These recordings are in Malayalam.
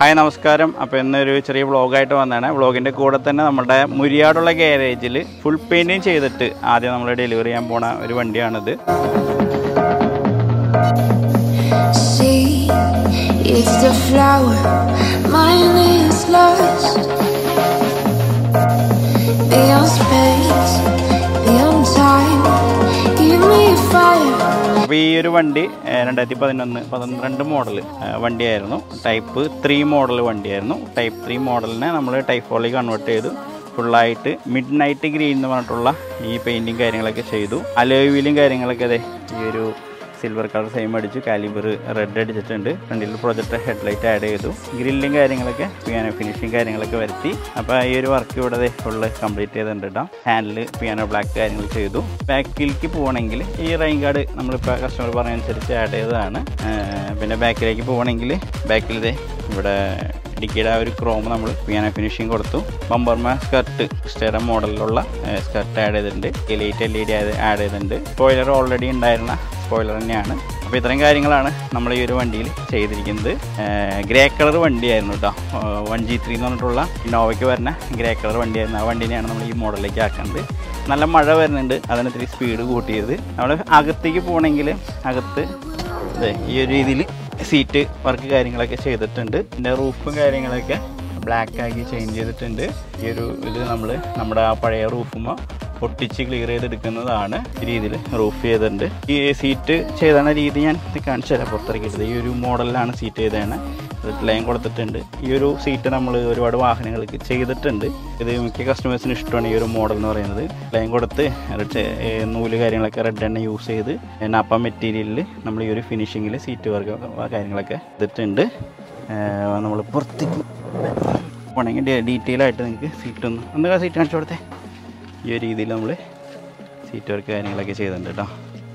ഹായ് നമസ്കാരം അപ്പോൾ ഇന്നൊരു ചെറിയ വ്ളോഗായിട്ട് വന്നതാണ് വ്ളോഗിൻ്റെ കൂടെ തന്നെ നമ്മുടെ മുരിയാടുള്ള ഗ്യാരേജിൽ ഫുൾ പെയിൻറ്റിങ് ചെയ്തിട്ട് ആദ്യം നമ്മൾ ഡെലിവറി ചെയ്യാൻ പോണ ഒരു വണ്ടിയാണിത് See, it's the flower, mine is lost. Beyond space, beyond time, give me fire. അപ്പോൾ ഈ ഒരു വണ്ടി ഏഹ്, രണ്ടായിരത്തി പതിനൊന്ന് പന്ത്രണ്ട് മോഡൽ വണ്ടിയായിരുന്നു ടൈപ്പ് ത്രീ മോഡൽ വണ്ടിയായിരുന്നു ടൈപ്പ് ത്രീ മോഡലിനെ നമ്മൾ ടൈപ്പ് ഫോളിൽ കൺവേർട്ട് ചെയ്തു ഫുള്ളായിട്ട് മിഡ് നൈറ്റ് ഗ്രീൻ എന്ന് പറഞ്ഞിട്ടുള്ള ഈ പെയിൻറ്റിങ് കാര്യങ്ങളൊക്കെ ചെയ്തു അലോയ് വീലും കാര്യങ്ങളൊക്കെ അതെ ഈ ഒരു സിൽവർ കളർ സെയിം അടിച്ചു കാലിബർ റെഡ് അടിച്ചിട്ടുണ്ട് ഫ്രണ്ടിൽ പ്രൊജക്ടർ ഹെഡ്ലൈറ്റ് ആഡ് ചെയ്തു ഗ്രില്ലും കാര്യങ്ങളൊക്കെ പിയാനോ ഫിനിഷിങ് കാര്യങ്ങളൊക്കെ വരുത്തി അപ്പോൾ ഈ ഒരു വർക്ക് ഇവിടെ ഫുള്ള് കംപ്ലീറ്റ് ചെയ്തിട്ടുണ്ട് കേട്ടോ ഹാൻഡിൽ പിയാനോ ബ്ലാക്ക് കാര്യങ്ങൾ ചെയ്തു ബാക്കിലേക്ക് പോകണമെങ്കിൽ ഈ റൈൻ കാർഡ് നമ്മളിപ്പോൾ കസ്റ്റമർ പറഞ്ഞതനുസരിച്ച് ആഡ് ചെയ്തതാണ് ആ, പിന്നെ ബാക്കിലേക്ക് പോകണമെങ്കിൽ ബാക്കിൽ ദേ ഇവിടെ ഡിക്കിയുടെ ആ ഒരു ക്രോം നമ്മൾ പിയാനോ ഫിനിഷിങ് കൊടുത്തു ബമ്പർമ സ്കർട്ട് സ്റ്റേഡ മോഡലിലുള്ള സ്കർട്ട് ആഡ് ചെയ്തിട്ടുണ്ട് elite L E D add ചെയ്തിട്ടുണ്ട് സ്പോയിലർ ഓൾറെഡി ഉണ്ടായിരുന്ന സ്പോയിലർ തന്നെയാണ് അപ്പോൾ ഇത്രയും കാര്യങ്ങളാണ് നമ്മൾ ഈ ഒരു വണ്ടിയിൽ ചെയ്തിരിക്കുന്നത് ഗ്രേ കളർ വണ്ടിയായിരുന്നു കേട്ടോ വൺ ജി ത്രീ എന്ന് പറഞ്ഞിട്ടുള്ള ഇന്നോവയ്ക്ക് വരുന്ന ഗ്രേ കളർ വണ്ടിയായിരുന്നു ആ വണ്ടീനെയാണ് നമ്മൾ ഈ മോഡലിലേക്ക് ആക്കുന്നത് നല്ല മഴ വരുന്നുണ്ട് അതിന് ഇത്തിരി സ്പീഡ് കൂട്ടിയത് നമ്മൾ അകത്തേക്ക് പോകണമെങ്കിൽ അകത്ത് അതെ ഈ ഒരു രീതിയിൽ സീറ്റ് വർക്ക് കാര്യങ്ങളൊക്കെ ചെയ്തിട്ടുണ്ട് ഇതിൻ്റെ റൂഫും കാര്യങ്ങളൊക്കെ ബ്ലാക്ക് ആക്കി ചേഞ്ച് ചെയ്തിട്ടുണ്ട് ഈ ഒരു ഇത് നമ്മൾ നമ്മുടെ ആ പഴയ റൂഫുമ ഒട്ടിച്ച് ക്ലിയർ ചെയ്തെടുക്കുന്നതാണ് ഈ രീതിയിൽ റൂഫ് ചെയ്തിട്ടുണ്ട് ഈ സീറ്റ് ചെയ്ത രീതി ഞാൻ ഇത് കാണിച്ചു തരാം പുറത്തിറക്കിയിട്ടത് ഈ ഒരു മോഡലിലാണ് സീറ്റ് ചെയ്തതാണ് ലൈൻ കൊടുത്തിട്ടുണ്ട് ഈ ഒരു സീറ്റ് നമ്മൾ ഒരുപാട് വാഹനങ്ങൾക്ക് ചെയ്തിട്ടുണ്ട് ഇത് മിക്ക കസ്റ്റമേഴ്സിന് ഇഷ്ടമാണ് ഈ ഒരു മോഡൽ എന്ന് പറയുന്നത് ലൈൻ കൊടുത്ത് red, ഏ, നൂല് കാര്യങ്ങളൊക്കെ റെഡ് എണ്ണ യൂസ് ചെയ്ത് നപ്പ മെറ്റീരിയലിൽ നമ്മൾ ഈ ഒരു ഫിനിഷിങ്ങിൽ സീറ്റ് വർക്ക് കാര്യങ്ങളൊക്കെ ചെയ്തിട്ടുണ്ട് നമ്മൾ പുറത്തേക്ക് പോകണമെങ്കിൽ ഡീറ്റെയിൽ ആയിട്ട് നിങ്ങൾക്ക് സീറ്റ് ഒന്ന് ഒന്ന് സീറ്റ് കാണിച്ചു കൊടുത്തേ ഈ ഒരു രീതിയിൽ നമ്മൾ സീറ്റ് വർക്ക് കാര്യങ്ങളൊക്കെ ചെയ്തിട്ടുണ്ട് കേട്ടോ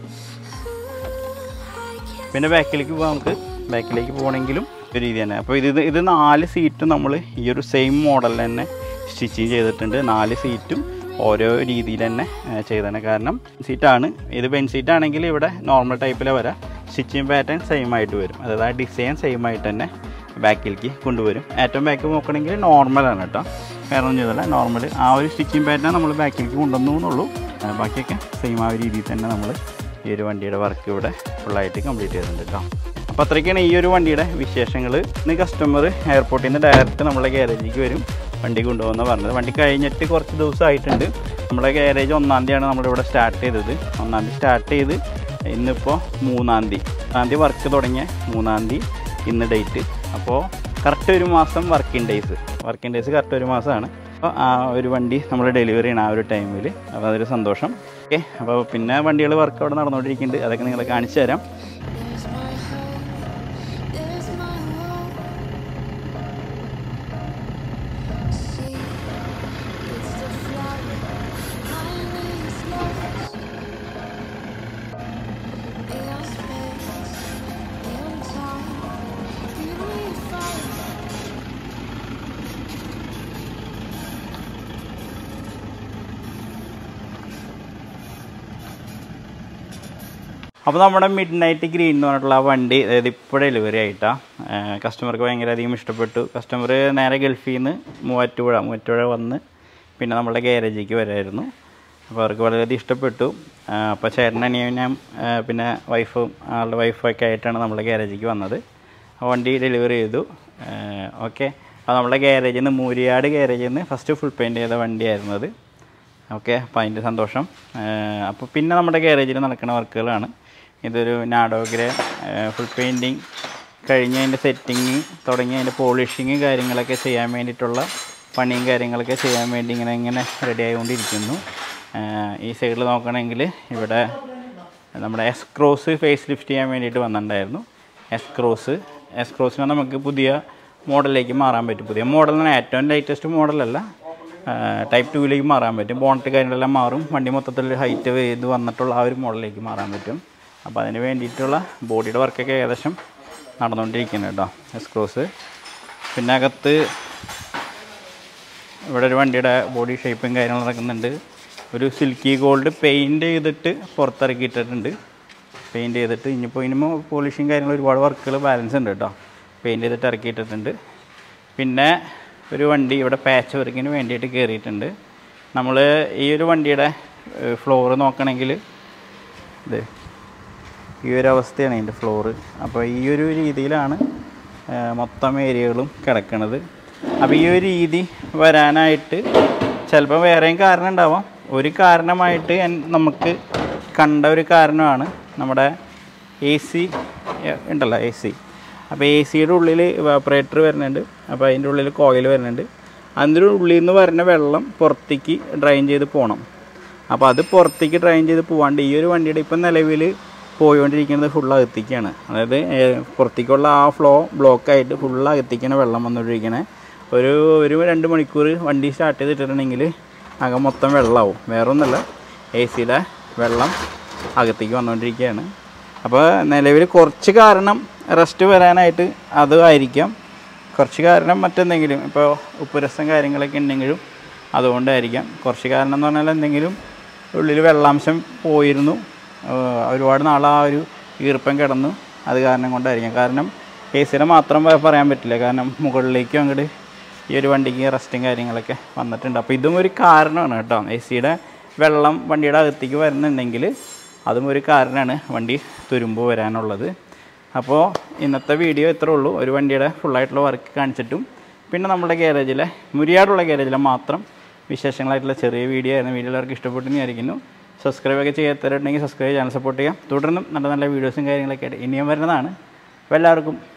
പിന്നെ ബാക്കിലേക്ക് പോകാം നമുക്ക് ബാക്കിലേക്ക് പോകണമെങ്കിലും ഒരു രീതി തന്നെ അപ്പോൾ ഇത് ഇത് നാല് സീറ്റും നമ്മൾ ഈ ഒരു സെയിം മോഡൽ തന്നെ സ്റ്റിച്ചിങ് ചെയ്തിട്ടുണ്ട് നാല് സീറ്റും ഓരോ രീതിയിൽ തന്നെ ചെയ്തതാണ് കാരണം സീറ്റാണ് ഇത് ബെൻ സീറ്റ് ആണെങ്കിൽ ഇവിടെ നോർമൽ ടൈപ്പിലെ വരാം സ്റ്റിച്ചിങ് പാറ്റേൺ സെയിം ആയിട്ട് വരും അതായത് ആ ഡിസൈൻ സെയിം ആയിട്ട് തന്നെ ബാക്കിലേക്ക് കൊണ്ടുവരും ഏറ്റവും ബാക്ക് നോക്കണമെങ്കിൽ നോർമലാണ് കേട്ടോ വേറെ ഒന്നും ചെയ്തില്ല നോർമൽ ആ ഒരു സ്റ്റിച്ചിങ് പാറ്റേൺ നമ്മൾ ബാക്കിലേക്ക് കൊണ്ടുവന്നു എന്നുള്ളൂ ആ, ബാക്കിയൊക്കെ സെയിം ആ ഒരു രീതിയിൽ തന്നെ നമ്മൾ ഈ ഒരു വണ്ടിയുടെ വർക്ക് ഇവിടെ ഫുള്ളായിട്ട് കംപ്ലീറ്റ് ചെയ്തിട്ടുണ്ട് കേട്ടോ അപ്പോൾ അത്രയ്ക്കാണ് ഈ ഒരു വണ്ടിയുടെ വിശേഷങ്ങൾ ഇന്ന് കസ്റ്റമർ എയർപോർട്ടിൽ നിന്ന് ഡയറക്റ്റ് നമ്മളെ ഗ്യാരേജിലേക്ക് വരും വണ്ടി കൊണ്ടുപോകുന്ന പറഞ്ഞത് വണ്ടി കഴിഞ്ഞിട്ട് കുറച്ച് ദിവസമായിട്ടുണ്ട് നമ്മുടെ ഗ്യാരേജ് ഒന്നാം തീയതിയാണ് നമ്മളിവിടെ സ്റ്റാർട്ട് ചെയ്തത് ഒന്നാം തീയതി സ്റ്റാർട്ട് ചെയ്ത് ഇന്നിപ്പോൾ മൂന്നാം തീയതി ഒന്നാം തീയതി വർക്ക് തുടങ്ങിയ മൂന്നാം തീയതി ഇന്ന് ഡേറ്റ് അപ്പോൾ കറക്റ്റ് ഒരു മാസം working days working days correct ഒരു മാസമാണ് അപ്പോൾ ആ ഒരു വണ്ടി നമ്മൾ ഡെലിവറി ചെയ്യണം ആ ഒരു ടൈമിൽ അപ്പോൾ അതൊരു സന്തോഷം ഓക്കെ അപ്പോൾ പിന്നെ വണ്ടികൾ വർക്ക് അവിടെ നടന്നുകൊണ്ടിരിക്കുന്നുണ്ട് അതൊക്കെ നിങ്ങളെ കാണിച്ചു തരാം There's my heart, there's my love. See, it's the flower, mine is lost. Beyond space, beyond time, give me fire. അപ്പോൾ നമ്മുടെ മിഡ് നൈറ്റ് ഗ്രീൻ എന്ന് പറഞ്ഞിട്ടുള്ള ആ വണ്ടി അതായത് ഇപ്പോൾ ഡെലിവറി ആയിട്ടാണ് കസ്റ്റമർക്ക് ഭയങ്കര അധികം ഇഷ്ടപ്പെട്ടു കസ്റ്റമർ നേരെ ഗൾഫിൽ നിന്ന് മൂവാറ്റുപുഴ മൂവാറ്റുപുഴ വന്ന് പിന്നെ നമ്മുടെ ഗ്യാരേജിലേക്ക് വരായിരുന്നു അപ്പോൾ അവർക്ക് വളരെയധികം ഇഷ്ടപ്പെട്ടു ആ, അപ്പോൾ ചേട്ടൻ അനിയനും ആ, പിന്നെ വൈഫും ആളുടെ വൈഫൊക്കെ ആയിട്ടാണ് നമ്മുടെ ഗ്യാരേജിലേക്ക് വന്നത് ആ വണ്ടി ഡെലിവറി ചെയ്തു ഓക്കെ അപ്പോൾ നമ്മുടെ ഗ്യാരേജിൽ നിന്ന് മൂരിയാട് ഗ്യാരേജിൽ നിന്ന് ഫസ്റ്റ് ഫുൾ പെയിൻറ്റ് ചെയ്ത വണ്ടിയായിരുന്നു അത് ഓക്കെ അപ്പോൾ അതിൻ്റെ സന്തോഷം അപ്പോൾ പിന്നെ നമ്മുടെ ഗ്യാരേജിൽ നടക്കുന്ന വർക്കുകളാണ് ഇതൊരു നാഡോഗ്രെ ഫുൾ പെയിൻറ്റിങ് കഴിഞ്ഞ് അതിൻ്റെ സെറ്റിങ് തുടങ്ങി അതിൻ്റെ പോളിഷിങ് കാര്യങ്ങളൊക്കെ ചെയ്യാൻ വേണ്ടിയിട്ടുള്ള പണിയും കാര്യങ്ങളൊക്കെ ചെയ്യാൻ വേണ്ടി ഇങ്ങനെ ഇങ്ങനെ റെഡി ആയിക്കൊണ്ടിരിക്കുന്നു ഏഹ് ഈ സൈഡിൽ നോക്കണമെങ്കിൽ ഇവിടെ നമ്മുടെ എസ് ക്രോസ് ഫേസ് ലിഫ്റ്റ് ചെയ്യാൻ വേണ്ടിയിട്ട് വന്നിട്ടുണ്ടായിരുന്നു എസ് ക്രോസ് എസ് ക്രോസിന് നമുക്ക് പുതിയ മോഡലിലേക്ക് മാറാൻ പറ്റും പുതിയ മോഡലിന് ഏറ്റവും ലേറ്റസ്റ്റ് മോഡലല്ല ടൈപ്പ് ടൂവിലേക്ക് മാറാൻ പറ്റും ബോണറ്റ് കാര്യങ്ങളെല്ലാം മാറും വണ്ടി മൊത്തത്തിൽ ഹൈറ്റ് ഇത് വന്നിട്ടുള്ള ആ ഒരു മോഡലിലേക്ക് മാറാൻ പറ്റും അപ്പോൾ അതിന് വേണ്ടിയിട്ടുള്ള ബോഡിയുടെ വർക്കൊക്കെ ഏകദേശം നടന്നുകൊണ്ടിരിക്കുന്നു കേട്ടോ എസ് ക്രോസ് പിന്നെ അകത്ത് ഇവിടെ ഒരു വണ്ടിയുടെ ബോഡി ഷേപ്പും കാര്യങ്ങളും നടക്കുന്നുണ്ട് ഒരു സിൽക്കി ഗോൾഡ് പെയിൻറ് ചെയ്തിട്ട് പുറത്തിറക്കിയിട്ടിട്ടുണ്ട് പെയിൻറ് ചെയ്തിട്ട് ഇനിയിപ്പോൾ ഇനിമോ പോളിഷിങ് കാര്യങ്ങൾ ഒരുപാട് വർക്കുകൾ ബാലൻസ് ഉണ്ട് കേട്ടോ പെയിൻറ് ചെയ്തിട്ട് ഇറക്കിയിട്ടിട്ടുണ്ട് പിന്നെ ഒരു വണ്ടി ഇവിടെ പാച്ച് വർക്കിന് വേണ്ടിയിട്ട് കയറിയിട്ടുണ്ട് നമ്മൾ ഈ ഒരു വണ്ടിയുടെ ഫ്ലോറ് നോക്കണമെങ്കിൽ ഇത് ഈ ഒരു അവസ്ഥയാണ് ഇതിൻ്റെ ഫ്ലോറ് അപ്പോൾ ഈ ഒരു രീതിയിലാണ് ആ, മൊത്തം ഏരിയകളും കിടക്കുന്നത് അപ്പോൾ ഈ ഒരു രീതി വരാനായിട്ട് ചിലപ്പോൾ വേറെയും കാരണം ഉണ്ടാവാം ഒരു കാരണമായിട്ട് എൻ- നമുക്ക് കണ്ട ഒരു കാരണമാണ് നമ്മുടെ എ സി ഉണ്ടല്ലോ എ സി അപ്പോൾ എ സിയുടെ ഉള്ളിൽ ഇവാപ്പറേറ്റർ വരുന്നുണ്ട് അപ്പോൾ അതിൻ്റെ ഉള്ളിൽ കോയിൽ വരുന്നുണ്ട് അതിൻ്റെ ഉള്ളിൽ നിന്ന് വരുന്ന വെള്ളം പുറത്തേക്ക് ഡ്രൈൻ ചെയ്ത് പോകണം അപ്പോൾ അത് പുറത്തേക്ക് ഡ്രൈൻ ചെയ്ത് പോകാണ്ട് ഈ ഒരു വണ്ടിയുടെ ഇപ്പം നിലവിൽ പോയിക്കൊണ്ടിരിക്കുന്നത് ഫുൾ അകത്തേക്കാണ് അതായത് ഏഹ്, പുറത്തേക്കുള്ള ആ ഫ്ലോ ബ്ലോക്കായിട്ട് ഫുൾ അകത്തേക്കാണ് വെള്ളം വന്നുകൊണ്ടിരിക്കണേ ഒരു ഒരു രണ്ട് മണിക്കൂർ വണ്ടി സ്റ്റാർട്ട് ചെയ്തിട്ടുണ്ടെങ്കിൽ അകം മൊത്തം വെള്ളമാവും വേറെ ഒന്നുമല്ല എ സിയുടെ വെള്ളം അകത്തേക്ക് വന്നുകൊണ്ടിരിക്കുകയാണ് അപ്പോൾ നിലവിൽ കുറച്ച് കാരണം റെസ്റ്റ് വരാനായിട്ട് അത് ആയിരിക്കാം കുറച്ച് കാരണം മറ്റെന്തെങ്കിലും ഇപ്പോൾ ഉപ്പുരസം കാര്യങ്ങളൊക്കെ ഉണ്ടെങ്കിലും അതുകൊണ്ടായിരിക്കാം കുറച്ച് കാരണം എന്ന് പറഞ്ഞാൽ എന്തെങ്കിലും ഉള്ളിൽ വെള്ളാംശം പോയിരുന്നു ആഹ് ഒരുപാട് നാൾ ആ ഒരു ഈർപ്പം കിടന്നു അത് കാരണം കൊണ്ടായിരിക്കാം കാരണം എ സിയുടെ മാത്രം പ- പറയാൻ പറ്റില്ല കാരണം മുകളിലേക്കും അങ്ങോട്ട് ഈ ഒരു വണ്ടിക്ക് റെസ്റ്റും കാര്യങ്ങളൊക്കെ വന്നിട്ടുണ്ട് അപ്പോൾ ഇതും ഒരു കാരണമാണ് കേട്ടോ എ സിയുടെ വെള്ളം വണ്ടിയുടെ അകത്തേക്ക് വരുന്നുണ്ടെങ്കിൽ അതും ഒരു കാരണമാണ് വണ്ടി തുരുമ്പ് വരാനുള്ളത് അപ്പോൾ ഇന്നത്തെ വീഡിയോ ഇത്രേ ഉള്ളൂ ഒരു വണ്ടിയുടെ ഫുള്ളായിട്ടുള്ള വർക്ക് കാണിച്ചിട്ടും പിന്നെ നമ്മുടെ ഗ്യാരേജിലെ മുരിയാടുള്ള ഗ്യാരേജിലെ മാത്രം വിശേഷങ്ങളായിട്ടുള്ള ചെറിയ വീഡിയോ ആയിരുന്നു വീഡിയോ എല്ലാവർക്കും ഇഷ്ടപ്പെട്ടെന്ന് വിചാരിക്കുന്നു സബ്സ്ക്രൈബ് ഒക്കെ ചെയ്യാത്തവരുണ്ടെങ്കിൽ സബ്സ്ക്രൈബ് ചാനൽ സപ്പോർട്ട് ചെയ്യാം തുടർന്നും നല്ല നല്ല വീഡിയോസും കാര്യങ്ങളൊക്കെ ആയിട്ട് ഇനിയും വരുന്നതാണ് അപ്പോൾ എല്ലാവർക്കും